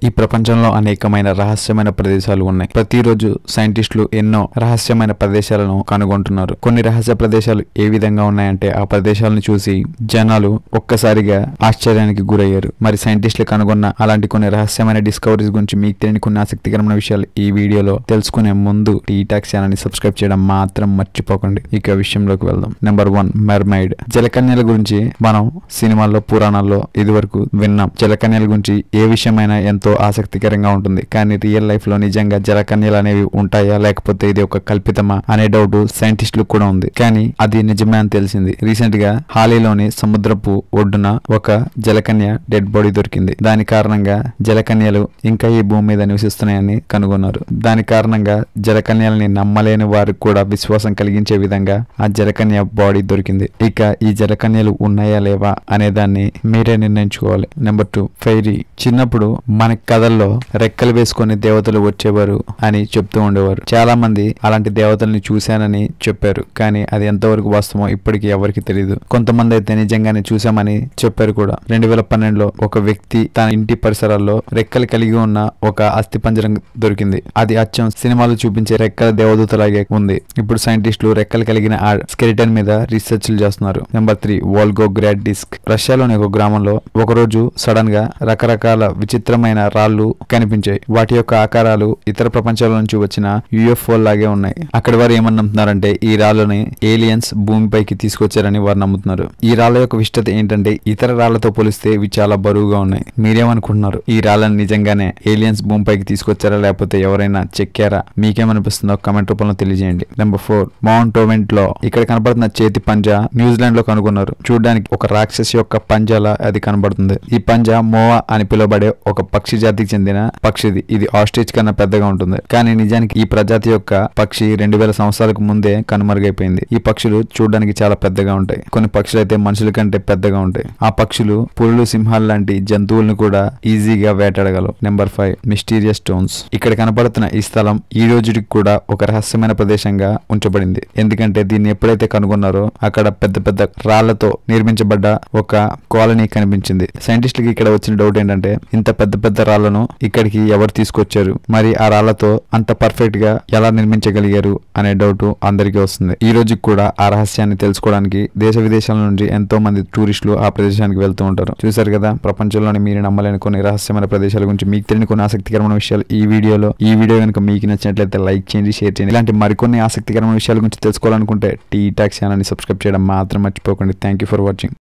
ఈ ప్రపంచంలో అనేకమైన రహస్యమైన ప్రదేశాలు ఉన్నాయి ప్రతిరోజు సైంటిస్టులు ఎన్నో రహస్యమైన ప్రదేశాలను కనుగొంటున్నారు కొన్ని రహస్య ప్రదేశాలు ఏ విధంగా ఉన్నాయంటే ఆ ప్రదేశాలను చూసి జనాలు ఒక్కసారిగా ఆశ్చర్యానికి గురయ్యారు మరి సైంటిస్టులు కనుగొన్న అలాంటి కొన్ని రహస్యమైన డిస్కవరీస్ గురించి మీకు తెలియని కొన్ని ఆసక్తికరమైన విషయాలు ఈ వీడియోలో తెలుసుకునే ముందు ఈ టాక్స్ ఛానల్ ని సబ్స్క్రైబ్ చేయడం మాత్రం మర్చిపోకండి ఇక విషయంలోకి వెళ్దాం నెంబర్ వన్ మెర్మైడ్ జలకన్యల గురించి మనం సినిమాల్లో పురాణాల్లో ఇదివరకు విన్నాం జలకన్యల గురించి ఏ విషయమైనా ఎంతో ఆసక్తికరంగా ఉంటుంది కానీ రియల్ లైఫ్ లో నిజంగా జలకన్యలు అనేవి ఉంటాయా లేకపోతే ఇది ఒక కల్పితమా అనే డౌట్ సైంటిస్టులకు కూడా ఉంది కానీ అది నిజమే అని తెలిసింది రీసెంట్ గా హాలీలోని సముద్రపు ఒడ్డున ఒక జలకన్య డెడ్ బాడీ దొరికింది దాని కారణంగా జలకన్యలు ఇంకా ఈ భూమి మీద నివసిస్తున్నాయని కనుగొన్నారు దాని కారణంగా జలకన్యలని నమ్మలేని వారికి కూడా విశ్వాసం కలిగించే విధంగా ఆ జలకన్య బాడీ దొరికింది ఇక ఈ జలకన్యలు ఉన్నాయా లేవా అనే దాన్ని మీరే నిర్ణయించుకోవాలి నెంబర్ టూ ఫైరీ చిన్నప్పుడు మన కథల్లో రెక్కలు వేసుకొని దేవతలు వచ్చేవారు అని చెప్తూ ఉండేవారు చాలా మంది అలాంటి దేవతల్ని చూశానని చెప్పారు కానీ అది ఎంతవరకు వాస్తవం ఇప్పటికీ ఎవరికి తెలియదు కొంతమంది అయితే నిజంగానే చూశామని చెప్పారు కూడా రెండు వేల పన్నెండులో ఒక వ్యక్తి తన ఇంటి పరిసరాల్లో రెక్కలు కలిగి ఉన్న ఒక అస్థి పంజరం దొరికింది అది అచ్చం సినిమాలో చూపించే రెక్కల దేవదూతలాగే ఉంది ఇప్పుడు సైంటిస్టులు రెక్కలు కలిగిన ఆ స్కెలిటన్ మీద రీసెర్చ్లు చేస్తున్నారు నెంబర్ త్రీ వాల్గోగ్రాడ్ డిస్క్ రష్యాలోని ఒక గ్రామంలో ఒకరోజు సడన్ గా రకరకాల విచిత్రమైన రాళ్లు కనిపించాయి వాటి యొక్క ఆకారాలు ఇతర ప్రపంచాల నుంచి వచ్చిన యుఎఫ్ఓ లాగే ఉన్నాయి అక్కడి వారు ఏమని నమ్ముతున్నారంటే ఈ రాళ్ళని ఏలియన్స్ భూమిపైకి తీసుకొచ్చారని వారు నమ్ముతున్నారు ఈ రాళ్ళ యొక్క విష్టత ఏంటంటే ఇతర రాళ్లతో పోలిస్తే ఇవి చాలా బరువుగా ఉన్నాయి మీరేమనుకుంటున్నారు ఈ రాళ్ళని నిజంగానే ఏలియన్స్ భూమిపైకి తీసుకొచ్చారా లేకపోతే ఎవరైనా చెక్కారా మీకేమనిపిస్తుందో కమెంట్ రూపంలో తెలియజేయండి నెంబర్ ఫోర్ మౌంట్ ఓవెంట్ లో ఇక్కడ కనబడుతున్న చేతి పంజా న్యూజిలాండ్ లో కనుగొన్నారు చూడడానికి ఒక రాక్షసి యొక్క పంజాలా అది కనబడుతుంది ఈ పంజా మోవా అని పిలువబడే ఒక పక్షి జాతికి చెందిన పక్షిది ఇది ఆస్ట్రిచ్ కన్నా పెద్దగా ఉంటుంది కానీ నిజానికి ఈ ప్రజాతి యొక్క పక్షి రెండు వేల సంవత్సరాలకు ముందే కనుమరుగైపోయింది ఈ పక్షులు చూడడానికి చాలా పెద్దగా ఉంటాయి కొన్ని పక్షులు అయితే మనుషుల కంటే పెద్దగా ఉంటాయి ఆ పక్షులు పులులు సింహాలు లాంటి జంతువులను కూడా ఈజీగా వేటాడగలవు నెంబర్ ఫైవ్ మిస్టీరియస్ స్టోన్స్ ఇక్కడ కనపడుతున్న ఈ స్థలం ఈ రోజుకి కూడా ఒక రహస్యమైన ప్రదేశంగా ఉంచబడింది ఎందుకంటే దీన్ని ఎప్పుడైతే కనుగొన్నారో అక్కడ పెద్ద పెద్ద రాళ్లతో నిర్మించబడ్డ ఒక కాలనీ కనిపించింది సైంటిస్టులకి ఇక్కడ వచ్చిన డౌట్ ఏంటంటే ఇంత పెద్ద పెద్ద రాళ్లను ఇక్కడికి ఎవరు తీసుకొచ్చారు మరి ఆ రాళ్లతో అంత పర్ఫెక్ట్ గా ఎలా నిర్మించగలిగారు అనే డౌట్ అందరికీ వస్తుంది ఈ రోజుకి కూడా ఆ రహస్యాన్ని తెలుసుకోవడానికి దేశ విదేశాల నుంచి ఎంతో మంది టూరిస్టులు ఆ ప్రదేశానికి వెళ్తూ ఉంటారు చూసారు కదా ప్రపంచంలోని మీరు నమ్మలేని కొన్ని రహస్యమైన ప్రదేశాల గురించి మీకు తెలియని కొన్ని ఆసక్తికరమైన విషయాలు ఈ వీడియోలో ఈ వీడియో కనుక మీకు నచ్చినట్లయితే లైక్ చేయండి షేర్ చేయండి ఇలాంటి మరికొన్ని ఆసక్తికరమైన విషయాల గురించి తెలుసుకోవాలనుకుంటే టీ టాక్స్ ఛానల్ని సబ్స్క్రైబ్ చేయడం మాత్రం మర్చిపోకండి థ్యాంక్ యూ ఫర్ వాచింగ్